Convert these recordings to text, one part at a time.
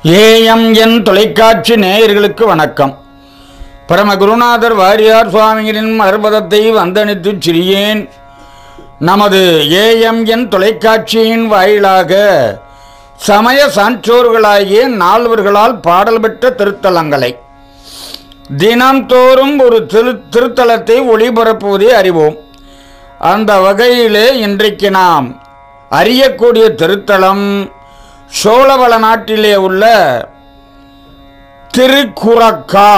AMN தொலைக்காட்சி நேயர்களுக்கு வணக்கம் பரம குருநாதர் வாரியார் சுவாமிகளின் மலர்பதத்தை வந்தனித்து சிறியேன் நமது ஏஎம்என் தொலைக்காட்சியின் வாயிலாக சமய சான்றோர்களாகிய நால்வர்களால் பாடல் பெற்ற திருத்தலங்களை தினம்தோறும் ஒரு திரு திருத்தலத்தை ஒளிபரப்புவதை அறிவோம் அந்த வகையிலே இன்றைக்கு நாம் அறியக்கூடிய திருத்தலம் சோழவள நாட்டிலே உள்ள திருக்குறக்கா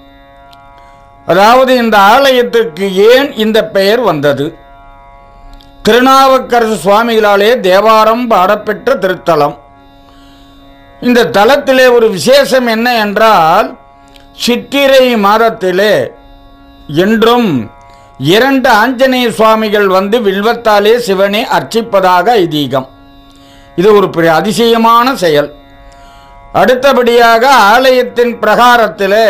அதாவது இந்த ஆலயத்திற்கு ஏன் இந்த பெயர் வந்தது திருநாவுக்கரசு சுவாமிகளாலே தேவாரம் பாடப்பெற்ற திருத்தலம் இந்த தலத்திலே ஒரு விசேஷம் என்ன என்றால் சித்திரை மாதத்திலே என்றும் இரண்டு ஆஞ்சநேய சுவாமிகள் வந்து வில்வத்தாலே சிவனை அர்ச்சிப்பதாக ஐதீகம் இது ஒரு பெரிய அதிசயமான செயல் அடுத்தபடியாக ஆலயத்தின் பிரகாரத்திலே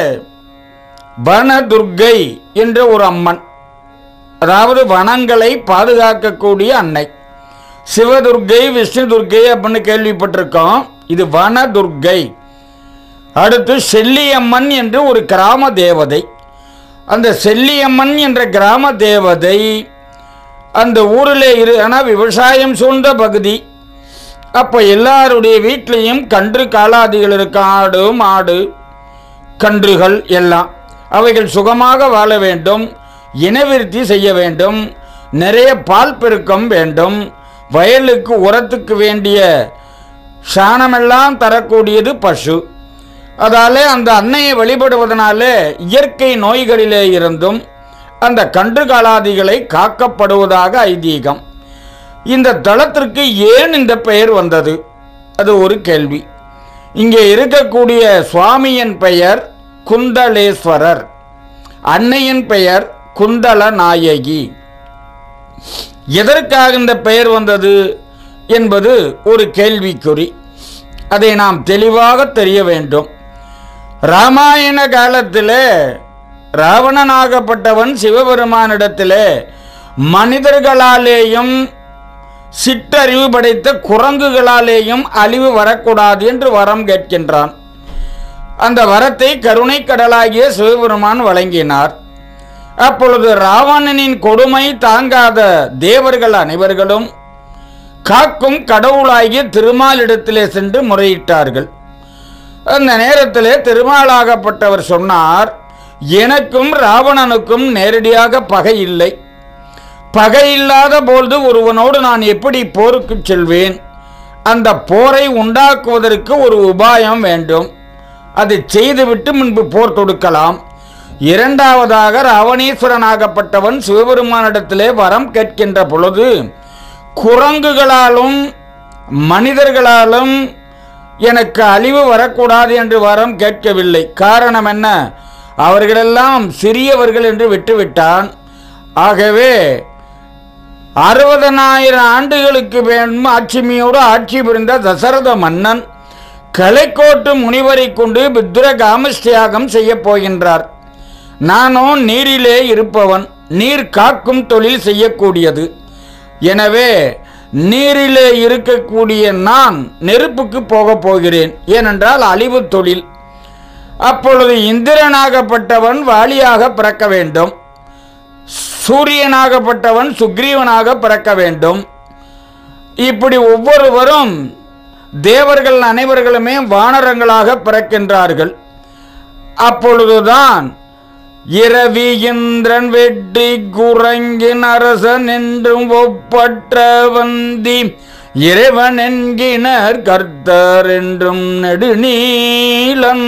வனதுர்க்கை என்ற ஒரு அம்மன் அதாவது வனங்களை பாதுகாக்கக்கூடிய அன்னை சிவதுர்க்கை விஷ்ணு துர்க்கை அப்படின்னு கேள்விப்பட்டிருக்கோம் இது வனதுர்க்கை அடுத்து செல்லியம்மன் என்று ஒரு கிராம தேவதை அந்த செல்லியம்மன் என்ற கிராம தேவதை அந்த ஊரில் இரு ஆனால் விவசாயம் சூழ்ந்த பகுதி அப்போ எல்லாருடைய வீட்லேயும் கன்று காலாதிகள் இருக்கும் ஆடு மாடு கன்றுகள் எல்லாம் அவைகள் சுகமாக வாழ வேண்டும் இனவிருத்தி செய்ய வேண்டும் நிறைய பால் பெருக்கம் வேண்டும் வயலுக்கு உரத்துக்கு வேண்டிய சாணமெல்லாம் தரக்கூடியது பசு அதாலே அந்த அன்னையை வழிபடுவதனால இயற்கை நோய்களிலே இருந்தும் அந்த கன்று காலாதிகளை காக்கப்படுவதாக ஐதீகம் இந்த தலத்திற்கு ஏன் இந்த பெயர் வந்தது அது ஒரு கேள்வி இங்கே இருக்கக்கூடிய சுவாமியின் பெயர் குந்தலேஸ்வரர் அன்னையின் பெயர் குந்தல நாயகி எதற்காக இந்த பெயர் வந்தது என்பது ஒரு கேள்விக்குறி அதை நாம் தெளிவாக தெரிய வேண்டும் ராமாயண காலத்திலே ராவணனாகப்பட்டவன் சிவபெருமானிடத்திலே மனிதர்களாலேயும் சிற்றறிவு படைத்த குரங்குகளாலேயும் அழிவு வரக்கூடாது என்று வரம் கேட்கின்றான் அந்த வரத்தை கருணை கடலாகிய சிவபெருமான் வழங்கினார் அப்பொழுது ராவணனின் கொடுமை தாங்காத தேவர்கள் அனைவர்களும் காக்கும் கடவுளாகிய திருமாலிடத்திலே சென்று முறையிட்டார்கள் அந்த நேரத்திலே திருமாலாகப்பட்டவர் சொன்னார் எனக்கும் ராவணனுக்கும் நேரடியாக பகை இல்லை பகை இல்லாத பொழுது ஒருவனோடு நான் எப்படி போருக்கு செல்வேன் அந்த போரை உண்டாக்குவதற்கு ஒரு உபாயம் வேண்டும் அதை செய்துவிட்டு முன்பு போர் தொடுக்கலாம் இரண்டாவதாக ராவணீஸ்வரனாகப்பட்டவன் சிவபெருமானிடத்திலே வரம் கேட்கின்ற பொழுது குரங்குகளாலும் மனிதர்களாலும் எனக்கு அழிவு வரக்கூடாது என்று வரம் கேட்கவில்லை காரணம் என்ன அவர்களெல்லாம் சிறியவர்கள் என்று விட்டுவிட்டான் ஆகவே அறுபதனாயிரம் ஆண்டுகளுக்கு வேண்டும் ஆட்சிமையோடு ஆட்சி புரிந்த தசரத மன்னன் கலைக்கோட்டு முனிவரை கொண்டு பித்ர காமஸ்தியாகம் செய்ய போகின்றார் நானோ நீரிலே இருப்பவன் நீர் காக்கும் தொழில் செய்யக்கூடியது எனவே நீரிலே இருக்கக்கூடிய நான் நெருப்புக்கு போகப் போகிறேன் ஏனென்றால் அழிவு தொழில் அப்பொழுது இந்திரனாகப்பட்டவன் வாலியாக பிறக்க வேண்டும் சூரியனாகப்பட்டவன் சுக்ரீவனாக பிறக்க வேண்டும் இப்படி ஒவ்வொருவரும் தேவர்கள் அனைவர்களுமே வானரங்களாக பிறக்கின்றார்கள் அப்பொழுதுதான் இரவி இந்திரன் வெற்றி குரங்கின் அரசன் என்றும் ஒப்பற்ற வந்தி இறைவன் என்கினர் கர்த்தர் என்றும் நெடுநீலன்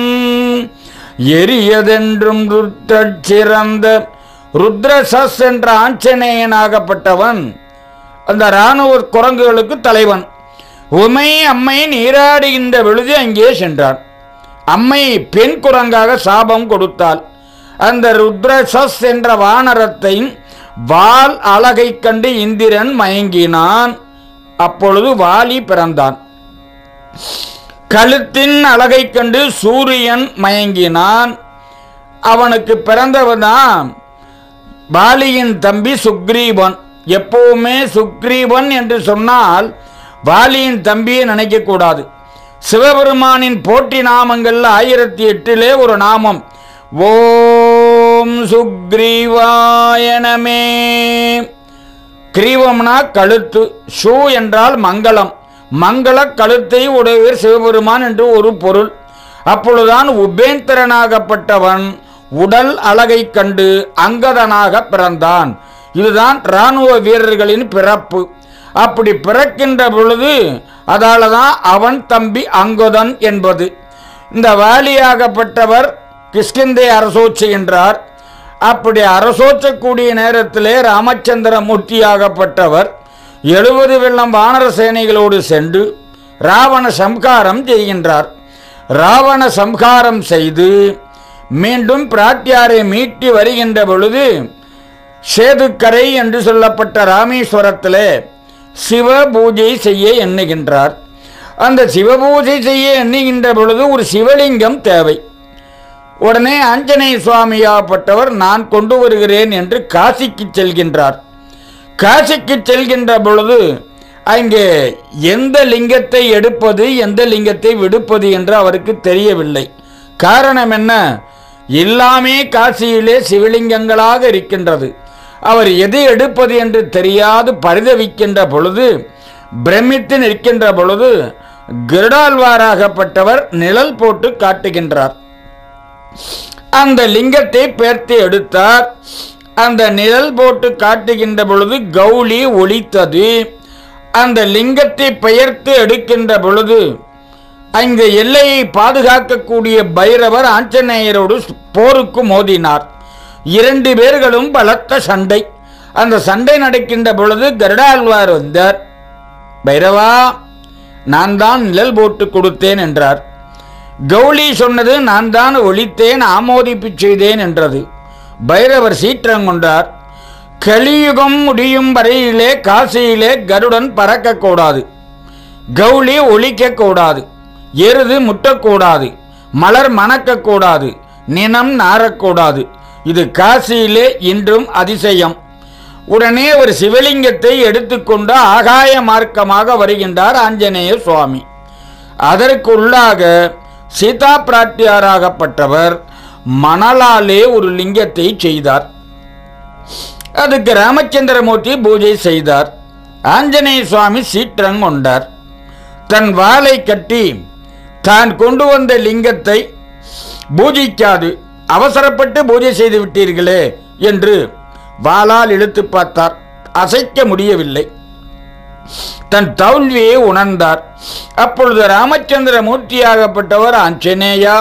எரியதென்றும் ருத்தச் சிறந்த ருத்ரசஸ் என்ற ஆஞ்சநேயனாகப்பட்டவன் அந்த இராணுவ குரங்குகளுக்கு தலைவன் உமை அம்மை நீராடுகின்ற பொழுது அங்கே சென்றான் அம்மை பெண் குரங்காக சாபம் கொடுத்தாள் அந்த ருத்ரசஸ் என்ற வானரத்தை வால் அழகை கண்டு இந்திரன் மயங்கினான் அப்பொழுது வாலி பிறந்தான் கழுத்தின் அழகை கண்டு சூரியன் மயங்கினான் அவனுக்கு பிறந்தவன்தான் வாலியின் தம்பி சுக்ரீவன் எப்பவுமே சுக்ரீவன் என்று சொன்னால் வாலியின் தம்பியை நினைக்கக்கூடாது சிவபெருமானின் போற்றி நாமங்கள்ல ஆயிரத்தி எட்டிலே ஒரு நாமம் ஓம் சுக்ரீவாயனமே கிரீவம்னா கழுத்து ஷூ என்றால் மங்களம் மங்கள கழுத்தை உடையவர் சிவபெருமான் என்று ஒரு பொருள் அப்பொழுதுதான் உபேந்திரனாகப்பட்டவன் உடல் அழகை கண்டு அங்கதனாக பிறந்தான் இதுதான் இராணுவ வீரர்களின் பிறப்பு அப்படி பிறக்கின்ற பொழுது அதால தான் அவன் தம்பி அங்குதன் என்பது இந்த வாலியாகப்பட்டவர் கிஷ்கிந்தை அரசோச்சுகின்றார் அப்படி அரசோச்சக்கூடிய நேரத்திலே ராமச்சந்திர மூர்த்தியாகப்பட்டவர் எழுபது வெள்ளம் வானர சேனைகளோடு சென்று ராவண சம்காரம் செய்கின்றார் ராவண சம்காரம் செய்து மீண்டும் பிராட்டியாரை மீட்டி வருகின்ற பொழுது சேதுக்கரை என்று சொல்லப்பட்ட ராமேஸ்வரத்திலே சிவ பூஜை செய்ய எண்ணுகின்றார் அந்த சிவபூஜை செய்ய எண்ணுகின்ற பொழுது ஒரு சிவலிங்கம் தேவை உடனே ஆஞ்சநேய சுவாமியாகப்பட்டவர் நான் கொண்டு வருகிறேன் என்று காசிக்கு செல்கின்றார் காசிக்கு செல்கின்ற பொழுது அங்கே எந்த லிங்கத்தை எடுப்பது எந்த லிங்கத்தை விடுப்பது என்று அவருக்கு தெரியவில்லை காரணம் என்ன எல்லாமே காசியிலே சிவலிங்கங்களாக இருக்கின்றது அவர் எதை எடுப்பது என்று தெரியாது பரிதவிக்கின்ற பொழுது பிரமித்து நிற்கின்ற பொழுது கருடாழ்வாராகப்பட்டவர் நிழல் போட்டு காட்டுகின்றார் அந்த லிங்கத்தை பேர்த்து எடுத்தார் அந்த நிழல் போட்டு காட்டுகின்ற பொழுது கௌளி ஒலித்தது அந்த லிங்கத்தை பெயர்த்து எடுக்கின்ற பொழுது அந்த எல்லையை பாதுகாக்கக்கூடிய பைரவர் ஆஞ்சநேயரோடு போருக்கு மோதினார் இரண்டு பேர்களும் பலத்த சண்டை அந்த சண்டை நடக்கின்ற பொழுது கருடாழ்வார் வந்தார் பைரவா நான் தான் நிழல் போட்டு கொடுத்தேன் என்றார் கௌளி சொன்னது நான் தான் ஒழித்தேன் ஆமோதிப்பு செய்தேன் என்றது பைரவர் சீற்றங்கொண்டார் கலியுகம் முடியும் வரையிலே காசியிலே கருடன் பறக்கக்கூடாது கௌளி ஒழிக்கக்கூடாது எருது முட்டக்கூடாது மலர் மணக்கக்கூடாது நினம் நாரக்கூடாது இது காசியிலே இன்றும் அதிசயம் உடனே ஒரு சிவலிங்கத்தை எடுத்துக்கொண்டு ஆகாய மார்க்கமாக வருகின்றார் ஆஞ்சநேய சுவாமி அதற்குள்ளாக சீதா பிராட்டியாராகப்பட்டவர் மணலாலே ஒரு லிங்கத்தை செய்தார் அதுக்கு ராமச்சந்திரமூர்த்தி பூஜை செய்தார் ஆஞ்சநேய சுவாமி சீற்றம் கொண்டார் தன் வாளை கட்டி தான் கொண்டு வந்த லிங்கத்தை பூஜிக்காது அவசரப்பட்டு பூஜை செய்து விட்டீர்களே என்று வாளால் இழுத்து பார்த்தார் அசைக்க முடியவில்லை தன் தௌல்வியை உணர்ந்தார் அப்பொழுது ராமச்சந்திர மூர்த்தியாகப்பட்டவர் ஆஞ்சநேயா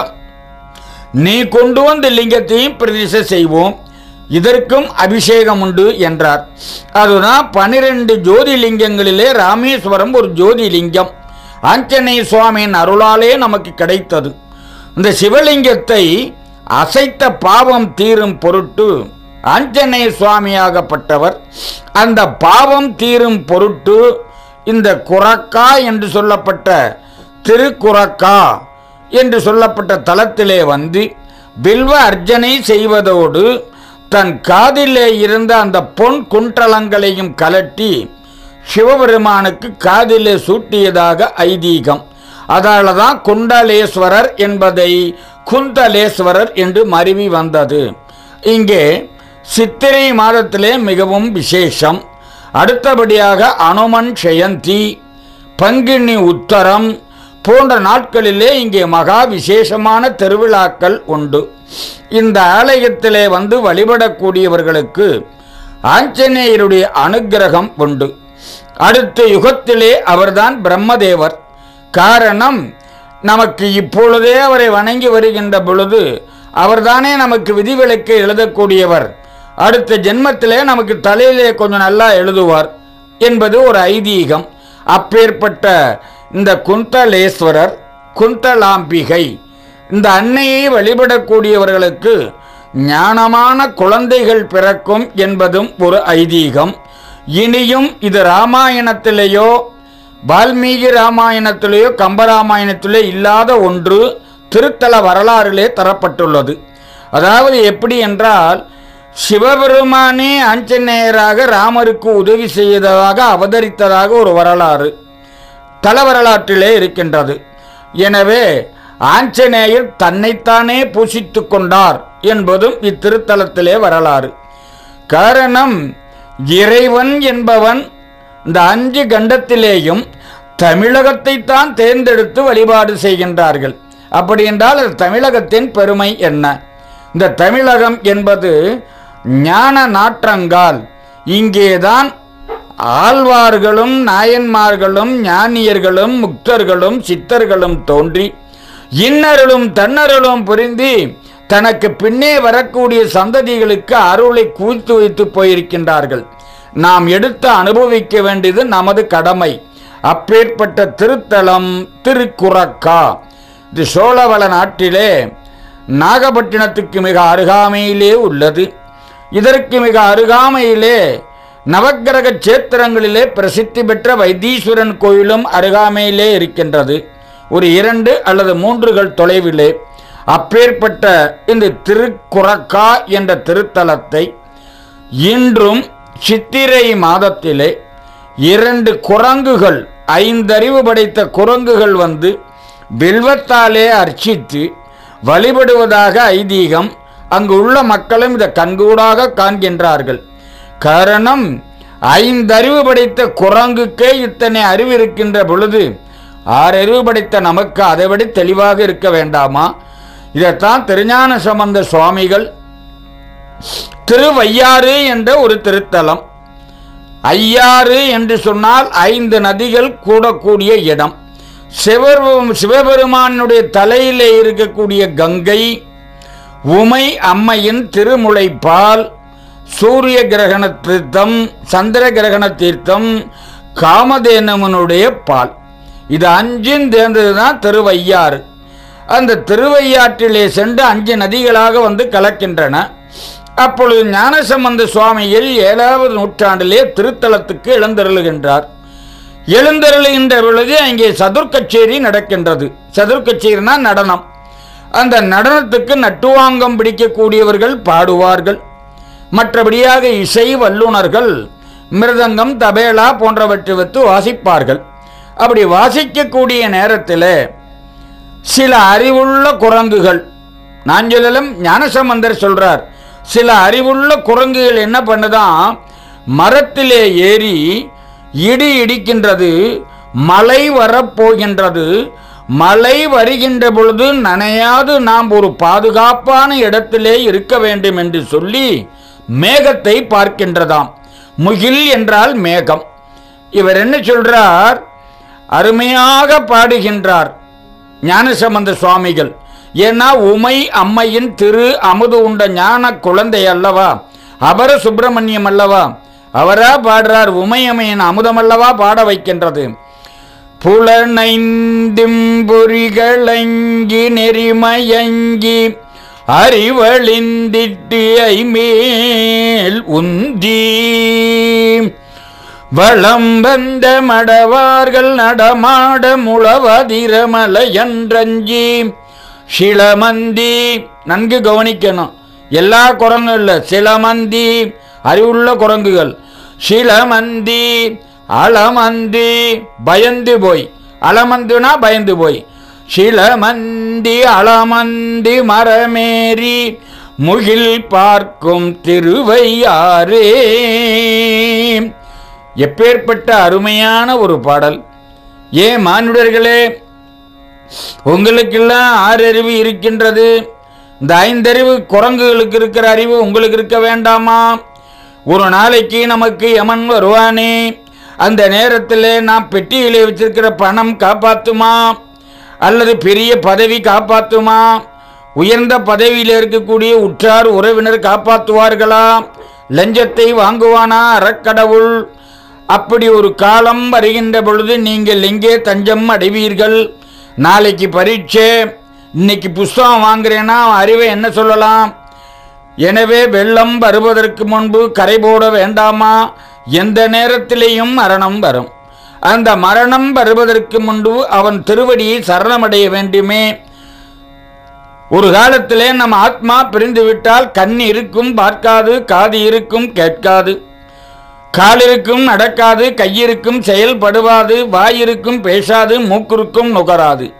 நீ கொண்டு வந்த லிங்கத்தையும் பிரதிஷ்டை செய்வோம் இதற்கும் அபிஷேகம் உண்டு என்றார் அதுதான் பனிரெண்டு ஜோதிலிங்கங்களிலே ராமேஸ்வரம் ஒரு ஜோதிலிங்கம் ஆஞ்சநேய சுவாமியின் அருளாலே நமக்கு கிடைத்தது இந்த சிவலிங்கத்தை அசைத்த பாவம் தீரும் பொருட்டு ஆஞ்சநேய சுவாமியாகப்பட்டவர் அந்த பாவம் தீரும் பொருட்டு இந்த குரக்கா என்று சொல்லப்பட்ட திருக்குரக்கா என்று சொல்லப்பட்ட தலத்திலே வந்து வில்வ அர்ச்சனை செய்வதோடு தன் காதிலே இருந்த அந்த பொன் குண்டலங்களையும் கலட்டி சிவபெருமானுக்கு காதிலே சூட்டியதாக ஐதீகம் அதால தான் குண்டலேஸ்வரர் என்பதை குந்தலேஸ்வரர் என்று மருவி வந்தது இங்கே சித்திரை மாதத்திலே மிகவும் விசேஷம் அடுத்தபடியாக அனுமன் ஜெயந்தி பங்கினி உத்தரம் போன்ற நாட்களிலே இங்கே மகா விசேஷமான திருவிழாக்கள் உண்டு இந்த ஆலயத்திலே வந்து வழிபடக்கூடியவர்களுக்கு ஆஞ்சநேயருடைய அனுக்கிரகம் உண்டு அடுத்த யுகத்திலே அவர்தான் பிரம்மதேவர் காரணம் நமக்கு இப்பொழுதே அவரை வணங்கி வருகின்ற பொழுது அவர்தானே நமக்கு விதிவிலக்கை எழுதக்கூடியவர் அடுத்த ஜென்மத்திலே நமக்கு தலையிலே கொஞ்சம் நல்லா எழுதுவார் என்பது ஒரு ஐதீகம் அப்பேற்பட்ட இந்த குந்தலேஸ்வரர் குந்தலாம்பிகை இந்த அன்னையை வழிபடக்கூடியவர்களுக்கு ஞானமான குழந்தைகள் பிறக்கும் என்பதும் ஒரு ஐதீகம் இனியும் இது ராமாயணத்திலேயோ வால்மீகி ராமாயணத்திலேயோ கம்பராமாயணத்திலே இல்லாத ஒன்று திருத்தல வரலாறிலே தரப்பட்டுள்ளது அதாவது எப்படி என்றால் சிவபெருமானே ஆஞ்சநேயராக ராமருக்கு உதவி செய்ததாக அவதரித்ததாக ஒரு வரலாறு தல வரலாற்றிலே இருக்கின்றது எனவே ஆஞ்சநேயர் தன்னைத்தானே பூசித்து கொண்டார் என்பதும் இத்திருத்தலத்திலே வரலாறு காரணம் இறைவன் என்பவன் இந்த அஞ்சு கண்டத்திலேயும் தமிழகத்தை தான் தேர்ந்தெடுத்து வழிபாடு செய்கின்றார்கள் அப்படி என்றால் அது தமிழகத்தின் பெருமை என்ன இந்த தமிழகம் என்பது ஞான நாற்றங்கால் இங்கேதான் ஆழ்வார்களும் நாயன்மார்களும் ஞானியர்களும் முக்தர்களும் சித்தர்களும் தோன்றி இன்னருளும் தன்னருளும் புரிந்து தனக்கு பின்னே வரக்கூடிய சந்ததிகளுக்கு அருளை குவித்து வைத்து போயிருக்கின்றார்கள் நாம் எடுத்து அனுபவிக்க வேண்டியது நமது கடமை அப்பேற்பட்ட திருத்தலம் திருக்குறக்கா இது சோழவள நாட்டிலே நாகப்பட்டினத்துக்கு மிக அருகாமையிலே உள்ளது இதற்கு மிக அருகாமையிலே நவக்கிரக சேத்திரங்களிலே பிரசித்தி பெற்ற வைத்தீஸ்வரன் கோயிலும் அருகாமையிலே இருக்கின்றது ஒரு இரண்டு அல்லது மூன்றுகள் தொலைவிலே அப்பேற்பட்ட இந்த திருக்குறக்கா என்ற திருத்தலத்தை இன்றும் சித்திரை மாதத்திலே இரண்டு குரங்குகள் ஐந்தறிவு படைத்த குரங்குகள் வந்து வில்வத்தாலே அர்ச்சித்து வழிபடுவதாக ஐதீகம் அங்கு உள்ள மக்களும் இதை கண்கூடாக காண்கின்றார்கள் காரணம் ஐந்தறிவு படைத்த குரங்குக்கே இத்தனை அறிவு இருக்கின்ற பொழுது ஆறறிவு படைத்த நமக்கு அதைவிட தெளிவாக இருக்க வேண்டாமா இதைத்தான் திருஞான சம்பந்த சுவாமிகள் திருவையாறு என்ற ஒரு திருத்தலம் ஐயாறு என்று சொன்னால் ஐந்து நதிகள் கூடக்கூடிய இடம் சிவர் சிவபெருமானுடைய தலையிலே இருக்கக்கூடிய கங்கை உமை அம்மையின் திருமுலைப்பால் சூரிய கிரகண தீர்த்தம் சந்திர கிரகண தீர்த்தம் காமதேனவனுடைய பால் இது அஞ்சும் தேர்ந்தது தான் திருவையாறு அந்த திருவையாற்றிலே சென்று அஞ்சு நதிகளாக வந்து கலக்கின்றன அப்பொழுது ஞானசம்பந்த சுவாமிகள் ஏழாவது நூற்றாண்டிலே திருத்தலத்துக்கு எழுந்தருளுகின்றார் எழுந்தருளுகின்ற பொழுது அங்கே சதுர்க்கச்சேரி நடக்கின்றது சதுர்க்கச்சேரினா நடனம் அந்த நடனத்துக்கு நட்டுவாங்கம் பிடிக்கக்கூடியவர்கள் பாடுவார்கள் மற்றபடியாக இசை வல்லுனர்கள் மிருதங்கம் தபேலா போன்றவற்றை வைத்து வாசிப்பார்கள் அப்படி வாசிக்கக்கூடிய நேரத்தில் சில அறிவுள்ள குரங்குகள் நான் சொல்லலும் ஞானசம்பந்தர் சொல்றார் சில அறிவுள்ள குரங்குகள் என்ன பண்ணுதான் மரத்திலே ஏறி இடி இடிக்கின்றது மழை வரப்போகின்றது மழை வருகின்ற பொழுது நனையாது நாம் ஒரு பாதுகாப்பான இடத்திலே இருக்க வேண்டும் என்று சொல்லி மேகத்தை பார்க்கின்றதாம் முகில் என்றால் மேகம் இவர் என்ன சொல்றார் அருமையாக பாடுகின்றார் ஞானசம்பந்த சுவாமிகள் ஏன்னா உமை அம்மையின் திரு அமுது உண்ட ஞான குழந்தை அல்லவா அபர சுப்பிரமணியம் அல்லவா அவரா பாடுறார் உமை அம்மையின் அமுதம் அல்லவா பாட வைக்கின்றது புலனைந்தும் பொறிகளங்கி நெறிமயங்கி அறிவழிந்திட்டு ஐமேல் உந்தி வளம் வந்த மடவார்கள் நடமாட முளவதிரமலையன்றஞ்சி சிலமந்தி நன்கு கவனிக்கணும் எல்லா குரங்கும் இல்லை சிலமந்தி அறிவுள்ள குரங்குகள் சிலமந்தி அலமந்தி பயந்து போய் அலமந்துனா பயந்து போய் சிலமந்தி அலமந்தி மரமேறி முகில் பார்க்கும் திருவையாரே எப்பேற்பட்ட அருமையான ஒரு பாடல் ஏன் மானுடர்களே உங்களுக்கெல்லாம் ஆறு அறிவு இருக்கின்றது இந்த ஐந்தறிவு குரங்குகளுக்கு இருக்கிற அறிவு உங்களுக்கு இருக்க வேண்டாமா ஒரு நாளைக்கு நமக்கு யமன் வருவானே அந்த நேரத்தில் நாம் பெட்டியிலே வச்சிருக்கிற பணம் காப்பாற்றுமா அல்லது பெரிய பதவி காப்பாற்றுமா உயர்ந்த பதவியில் இருக்கக்கூடிய உற்றார் உறவினர் காப்பாற்றுவார்களா லஞ்சத்தை வாங்குவானா அறக்கடவுள் அப்படி ஒரு காலம் வருகின்ற பொழுது நீங்கள் எங்கே தஞ்சம் அடைவீர்கள் நாளைக்கு பரீட்சை இன்னைக்கு புஸ்தகம் வாங்குறேன்னா அறிவை என்ன சொல்லலாம் எனவே வெள்ளம் வருவதற்கு முன்பு கரை போட வேண்டாமா எந்த நேரத்திலேயும் மரணம் வரும் அந்த மரணம் வருவதற்கு முன்பு அவன் திருவடியை சரணமடைய வேண்டுமே ஒரு காலத்திலே நம் ஆத்மா பிரிந்து விட்டால் கண் இருக்கும் பார்க்காது காது இருக்கும் கேட்காது கால் இருக்கும் நடக்காது கையிருக்கும் செயல்படுவாது வாயிருக்கும் பேசாது மூக்கிருக்கும் நுகராது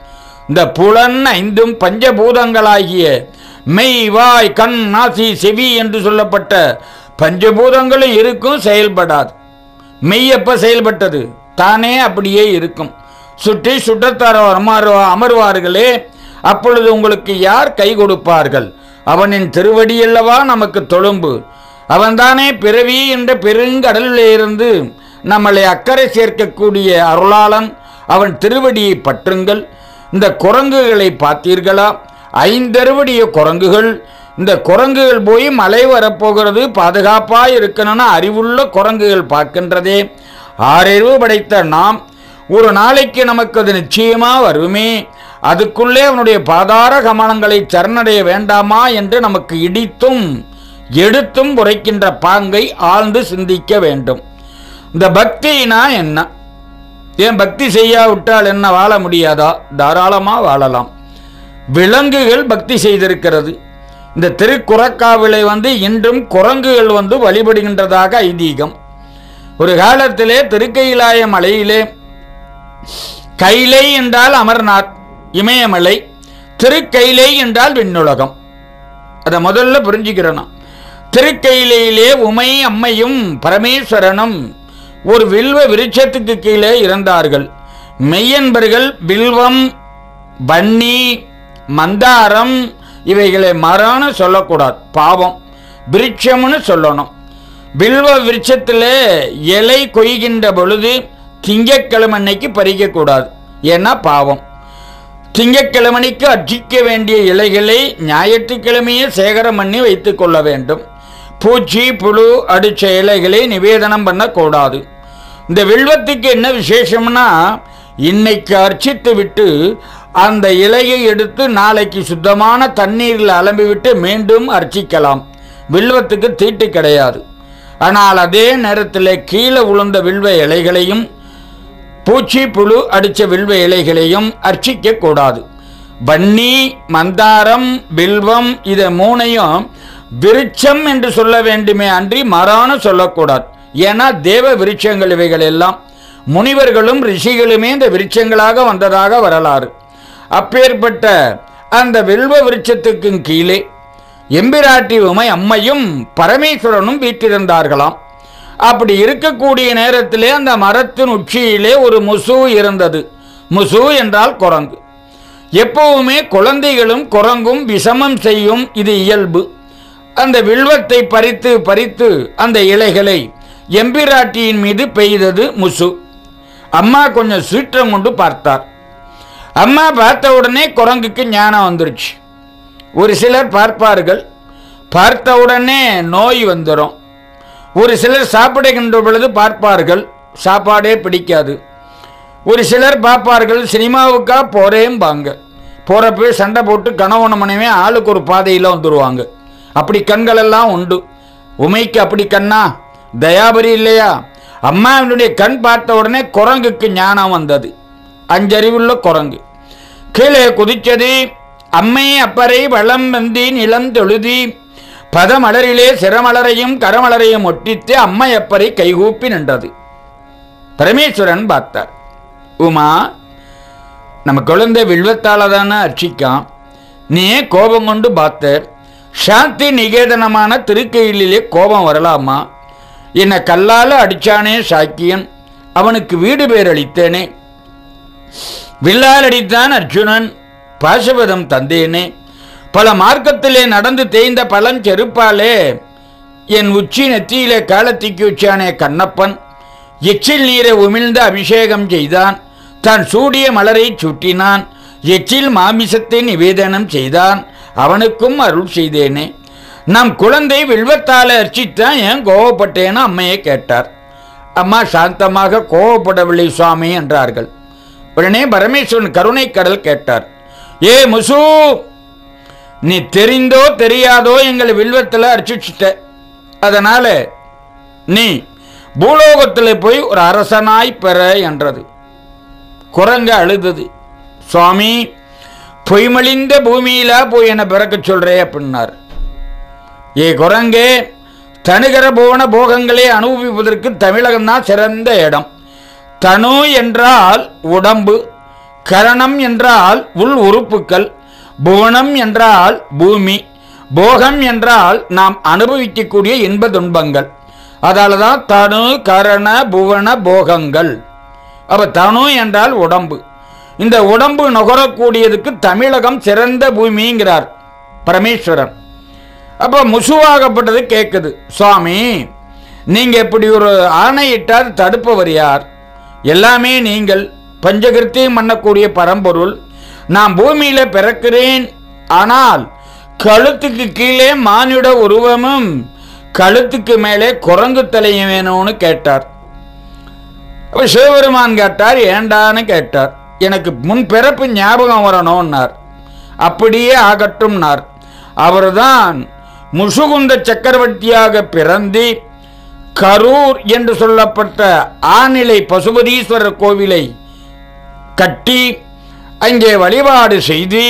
இந்த புலன் ஐந்தும் பஞ்சபூதங்களாகிய மெய் வாய் கண் நாசி செவி என்று சொல்லப்பட்ட பஞ்சபூதங்களும் இருக்கும் செயல்படாது மெய் எப்ப செயல்பட்டது தானே அப்படியே இருக்கும் சுற்றி சுற்றத்தார் அமர் அமர்வார்களே அப்பொழுது உங்களுக்கு யார் கை கொடுப்பார்கள் அவனின் திருவடியல்லவா நமக்கு தொழும்பு அவன்தானே பிறவி என்ற பெருங்கடலிலே இருந்து நம்மளை அக்கறை சேர்க்கக்கூடிய அருளாளன் அவன் திருவடியை பற்றுங்கள் இந்த குரங்குகளை பார்த்தீர்களா ஐந்தறுவடிய குரங்குகள் இந்த குரங்குகள் போய் மலை வரப்போகிறது பாதுகாப்பாக இருக்கணும்னு அறிவுள்ள குரங்குகள் பார்க்கின்றதே ஆறறிவு படைத்த நாம் ஒரு நாளைக்கு நமக்கு அது நிச்சயமாக வருமே அதுக்குள்ளே அவனுடைய பாதார கமனங்களை சரணடைய வேண்டாமா என்று நமக்கு இடித்தும் எடுத்தும் உரைக்கின்ற பாங்கை ஆழ்ந்து சிந்திக்க வேண்டும் இந்த பக்தினா என்ன ஏன் பக்தி செய்யாவிட்டால் என்ன வாழ முடியாதா தாராளமாக வாழலாம் விலங்குகள் பக்தி செய்திருக்கிறது இந்த திருக்குறக்காவிலை வந்து இன்றும் குரங்குகள் வந்து வழிபடுகின்றதாக ஐதீகம் ஒரு காலத்திலே திருக்கையிலாய மலையிலே கைலை என்றால் அமர்நாத் இமயமலை திருக்கைலை என்றால் விண்ணுலகம் அதை முதல்ல புரிஞ்சுக்கிறணும் திருக்கையிலையிலே உமை அம்மையும் பரமேஸ்வரனும் ஒரு வில்வ விருட்சத்துக்கு கீழே இருந்தார்கள் மெய்யன்பர்கள் வில்வம் வன்னி மந்தாரம் இவைகளை மரம்னு சொல்லக்கூடாது பாவம் விருட்சம்னு சொல்லணும் வில்வ விருட்சத்தில் இலை கொய்கின்ற பொழுது திங்கட்கிழமை அன்னைக்கு பறிக்கக்கூடாது ஏன்னா பாவம் திங்கட்கிழமணிக்கு அர்ச்சிக்க வேண்டிய இலைகளை ஞாயிற்றுக்கிழமையே சேகரம் பண்ணி வைத்துக் கொள்ள வேண்டும் பூச்சி புழு அடிச்ச இலைகளை நிவேதனம் பண்ணக்கூடாது இந்த வில்வத்துக்கு என்ன விசேஷம்னா இன்னைக்கு அர்ச்சித்து விட்டு அந்த இலையை எடுத்து நாளைக்கு சுத்தமான தண்ணீரில் அலம்பி விட்டு மீண்டும் அர்ச்சிக்கலாம் வில்வத்துக்கு தீட்டு கிடையாது ஆனால் அதே நேரத்தில் கீழே விழுந்த வில்வ இலைகளையும் பூச்சி புழு அடித்த வில்வ இலைகளையும் அர்ச்சிக்க கூடாது வன்னி மந்தாரம் வில்வம் இதை மூணையும் விருட்சம் என்று சொல்ல வேண்டுமே அன்றி மரான்னு சொல்லக்கூடாது ஏன்னா தேவ விருட்சங்கள் இவைகள் எல்லாம் முனிவர்களும் ரிஷிகளுமே இந்த விருட்சங்களாக வந்ததாக வரலாறு அப்பேற்பட்ட அந்த வில்வ விருட்சத்துக்கும் கீழே எம்பிராட்டி உமை அம்மையும் பரமேஸ்வரனும் வீற்றிருந்தார்களாம் அப்படி இருக்கக்கூடிய நேரத்திலே அந்த மரத்தின் உச்சியிலே ஒரு முசு இருந்தது முசு என்றால் குரங்கு எப்பவுமே குழந்தைகளும் குரங்கும் விஷமம் செய்யும் இது இயல்பு அந்த வில்வத்தை பறித்து பறித்து அந்த இலைகளை எம்பிராட்டியின் மீது பெய்தது முசு அம்மா கொஞ்சம் சீற்றம் கொண்டு பார்த்தார் அம்மா பார்த்த உடனே குரங்குக்கு ஞானம் வந்துருச்சு ஒரு சிலர் பார்ப்பார்கள் பார்த்த உடனே நோய் வந்துடும் ஒரு சிலர் சாப்பிடுகின்ற பொழுது பார்ப்பார்கள் சாப்பாடே பிடிக்காது ஒரு சிலர் பார்ப்பார்கள் சினிமாவுக்கா போறேம்பாங்க போகிறப்ப சண்டை போட்டு கணவன மனைவி ஆளுக்கு ஒரு பாதையில் வந்துடுவாங்க அப்படி கண்கள் எல்லாம் உண்டு உமைக்கு அப்படி கண்ணா தயாபரி இல்லையா அம்மாவினுடைய கண் பார்த்த உடனே குரங்குக்கு ஞானம் வந்தது அஞ்சறிவுள்ள குரங்கு கீழே குதிச்சது அம்மை அப்பறை வளம் வந்தி நிலம் தொழுதி பதமலரிலே சிரமலரையும் கரமலரையும் ஒட்டித்து அம்மை அப்பறை கைகூப்பி நின்றது பரமேஸ்வரன் பார்த்தார் உமா நம்ம குழந்தை வில்வத்தால தானே அர்ச்சிக்கான் நீ கோபம் கொண்டு பார்த்த சாந்தி நிகேதனமான திருக்கையிலே கோபம் வரலாமா என்னை கல்லால் அடிச்சானே சாக்கியன் அவனுக்கு வீடு பேர் அளித்தேனே வில்லால் அடித்தான் அர்ஜுனன் பாசுபதம் தந்தேனே பல மார்க்கத்திலே நடந்து தேய்ந்த பழம் செருப்பாலே என் உச்சி நெத்தியிலே காலத்திக்கு வச்சானே கண்ணப்பன் எச்சில் நீரை உமிழ்ந்து அபிஷேகம் செய்தான் தான் சூடிய மலரை சுட்டினான் எச்சில் மாமிசத்தை நிவேதனம் செய்தான் அவனுக்கும் அருள் செய்தேனே நம் குழந்தை வில்வத்தால அர்ச்சித்தான் ஏன் கோவப்பட்டேன்னு அம்மையை கேட்டார் அம்மா சாந்தமாக கோவப்படவில்லை சுவாமி என்றார்கள் உடனே பரமேஸ்வரன் கருணை கடல் கேட்டார் ஏ முசு நீ தெரிந்தோ தெரியாதோ எங்களை வில்வத்தில் அர்ச்சிச்சிட்ட அதனால நீ பூலோகத்தில் போய் ஒரு அரசனாய் பெற என்றது குரங்கு அழுதது சுவாமி பொய்மலிந்த பூமியிலா போய் என்னை பிறக்க சொல்றே அப்படின்னார் ஏ குரங்கே தனுகர போன போகங்களை அனுபவிப்பதற்கு தமிழகம் தான் சிறந்த இடம் தனு என்றால் உடம்பு கரணம் என்றால் உள் உறுப்புக்கள் புவனம் என்றால் பூமி போகம் என்றால் நாம் அனுபவிக்கக்கூடிய இன்ப துன்பங்கள் அதால தான் தனு கரண புவன போகங்கள் அப்ப தனு என்றால் உடம்பு இந்த உடம்பு நுகரக்கூடியதுக்கு தமிழகம் சிறந்த பூமிங்கிறார் பரமேஸ்வரன் அப்போ முசுவாகப்பட்டது கேட்குது சுவாமி நீங்க இப்படி ஒரு ஆணையிட்டால் தடுப்பவர் யார் எல்லாமே நீங்கள் பஞ்சகிருத்தியம் பண்ணக்கூடிய பரம்பொருள் நான் பூமியில பிறக்கிறேன் ஆனால் கழுத்துக்கு கீழே மானிட உருவமும் கழுத்துக்கு மேலே குரங்கு தலையும் வேணும்னு கேட்டார் அப்ப சிவபெருமான் கேட்டார் ஏண்டான்னு கேட்டார் எனக்கு முன் பிறப்பு ஞாபகம் வரணும்னார் அப்படியே ஆகட்டும்னார் அவர்தான் முசுகுந்த சக்கரவர்த்தியாக பிறந்து கரூர் என்று சொல்லப்பட்ட ஆநிலை பசுபதீஸ்வரர் கோவிலை கட்டி அங்கே வழிபாடு செய்து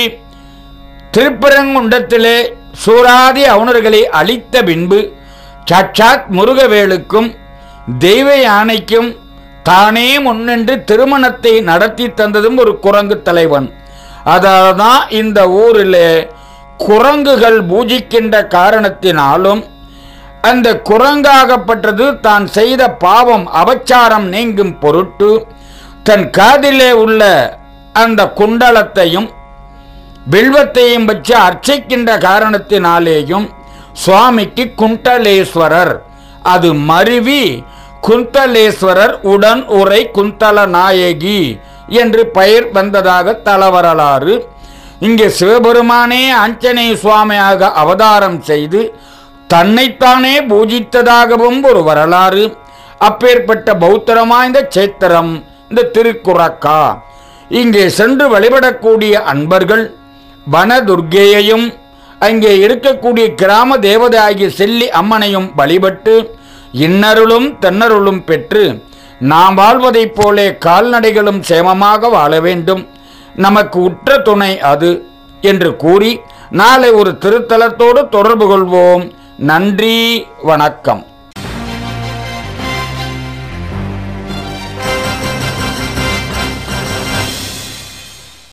திருப்பரங்குன்றத்திலே சூராதி அவுணர்களை அழித்த பின்பு சாட்சாத் முருகவேலுக்கும் தெய்வ யானைக்கும் தானே முன்னின்று திருமணத்தை நடத்தி தந்ததும் ஒரு குரங்கு தலைவன் அதால தான் இந்த ஊரிலே குரங்குகள் பூஜிக்கின்ற காரணத்தினாலும் அந்த குரங்காகப்பட்டது தான் செய்த பாவம் அபச்சாரம் நீங்கும் பொருட்டு தன் காதிலே உள்ள அந்த குண்டலத்தையும் வில்வத்தையும் வச்சு அர்ச்சிக்கின்ற காரணத்தினாலேயும் சுவாமிக்கு குண்டலேஸ்வரர் அது மருவி குந்தலேஸ்வரர் உடன் உரை குந்தல நாயகி என்று பெயர் வந்ததாக தலவரலாறு இங்கே சிவபெருமானே ஆஞ்சநேய சுவாமியாக அவதாரம் செய்து தன்னைத்தானே பூஜித்ததாகவும் ஒரு வரலாறு அப்பேற்பட்ட பௌத்தரமாய்ந்த சேத்திரம் இந்த திருக்குறக்கா இங்கே சென்று வழிபடக்கூடிய அன்பர்கள் வனதுர்க்கையையும் அங்கே இருக்கக்கூடிய கிராம தேவதை ஆகிய செல்லி அம்மனையும் வழிபட்டு இன்னருளும் தென்னருளும் பெற்று நாம் வாழ்வதைப் போலே கால்நடைகளும் சேமமாக வாழ வேண்டும் நமக்கு உற்ற துணை அது என்று கூறி நாளை ஒரு திருத்தலத்தோடு தொடர்பு கொள்வோம் நன்றி வணக்கம்